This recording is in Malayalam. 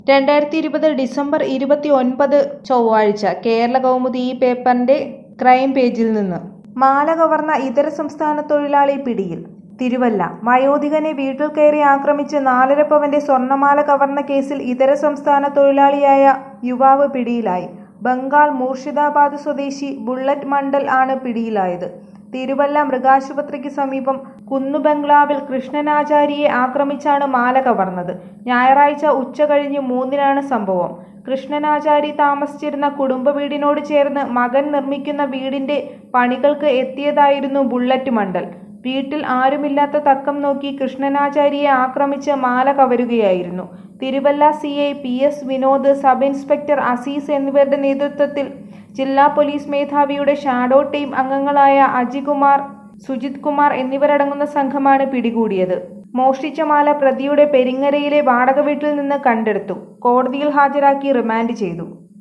രണ്ടായിരത്തി ഇരുപത് ഡിസംബർ ഇരുപത്തി ഒൻപത് ചൊവ്വാഴ്ച കേരള കൗമുദി ഈ പേപ്പറിന്റെ ക്രൈം പേജിൽ നിന്ന് മാല കവർന്ന ഇതര സംസ്ഥാന തൊഴിലാളി പിടിയിൽ തിരുവല്ല വയോധികനെ വീട്ടിൽ കയറി ആക്രമിച്ച് നാലര പവന്റെ സ്വർണമാല കവർന്ന കേസിൽ ഇതര സംസ്ഥാന തൊഴിലാളിയായ യുവാവ് പിടിയിലായി ബംഗാൾ മൂർഷിദാബാദ് സ്വദേശി ബുള്ളറ്റ് മണ്ഡൽ ആണ് പിടിയിലായത് തിരുവല്ല മൃഗാശുപത്രിക്ക് സമീപം കുന്നുബംഗ്ലാവിൽ കൃഷ്ണനാചാരിയെ ആക്രമിച്ചാണ് മാല കവർന്നത് ഞായറാഴ്ച ഉച്ച കഴിഞ്ഞ് മൂന്നിനാണ് സംഭവം കൃഷ്ണനാചാരി താമസിച്ചിരുന്ന കുടുംബ വീടിനോട് ചേർന്ന് മകൻ നിർമ്മിക്കുന്ന വീടിന്റെ പണികൾക്ക് എത്തിയതായിരുന്നു ബുള്ളറ്റ് മണ്ഡൽ വീട്ടിൽ ആരുമില്ലാത്ത തക്കം നോക്കി കൃഷ്ണനാചാരിയെ ആക്രമിച്ച് മാല കവരുകയായിരുന്നു Thiruvalla C I P S Vinod sub inspector Azeez എന്നിവരുടെ നേതൃത്വത്തിൽ ജില്ലാ പോലീസ് മേധാവിയുടെ ഷാഡോ ടീം അംഗങ്ങളായ അജികുമാർ സുജിത് കുമാർ എന്നിവരടങ്ങുന്ന സംഘമാണ് പിടികൂടിയത് മോഷ്ടിച്ച മാല പ്രതിയുടെ പെരിങ്ങരയിലെ വാടക വീട്ടിൽ നിന്ന് കണ്ടെടുത്തു കോടതിയിൽ ഹാജരാക്കി റിമാൻഡ് ചെയ്തു